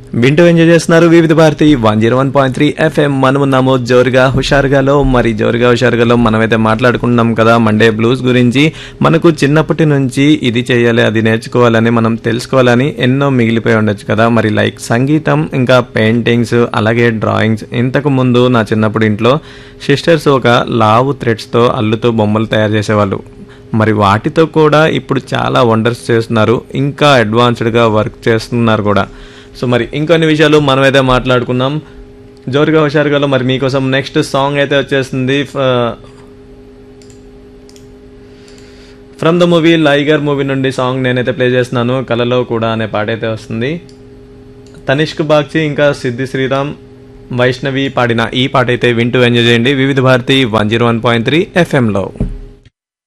వింటూ ఎంజాయ్ చేస్తున్నారు Vividh Bharati one zero one point three FM మనం ఉన్నాము జోరుగా హుషారుగాలో మరి జోరుగా హుషారుగాలో మనమైతే మాట్లాడుకున్నాం కదా మండే బ్లూస్ గురించి మనకు చిన్నప్పటి నుంచి ఇది చేయాలి అది నేర్చుకోవాలని మనం తెలుసుకోవాలని ఎన్నో మిగిలిపోయి ఉండొచ్చు కదా మరి లైక్ సంగీతం ఇంకా పెయింటింగ్స్ అలాగే డ్రాయింగ్స్ ఇంతకు ముందు నా చిన్నప్పుడు ఇంట్లో సిస్టర్స్ ఒక లావు థ్రెడ్స్తో అల్లుతూ బొమ్మలు తయారు చేసేవాళ్ళు మరి వాటితో కూడా ఇప్పుడు చాలా వండర్స్ చేస్తున్నారు ఇంకా అడ్వాన్స్డ్గా వర్క్ చేస్తున్నారు కూడా సో మరి ఇంకొన్ని విషయాలు మనమైతే మాట్లాడుకున్నాం జోరుగా హుషారుగాలో మరి మీకోసం నెక్స్ట్ సాంగ్ అయితే వచ్చేస్తుంది from the movie Liger movie నుండి సాంగ్ నేనైతే ప్లే చేస్తున్నాను కలలో కూడా అనే పాట అయితే వస్తుంది తనిష్క్ బాగ్చి ఇంకా సిద్ధి శ్రీరామ్ వైష్ణవి పాడిన ఈ పాట అయితే వింటూ ఎంజాయ్ చేయండి Vividh Bharati one zero one point three ఎఫ్ఎంలో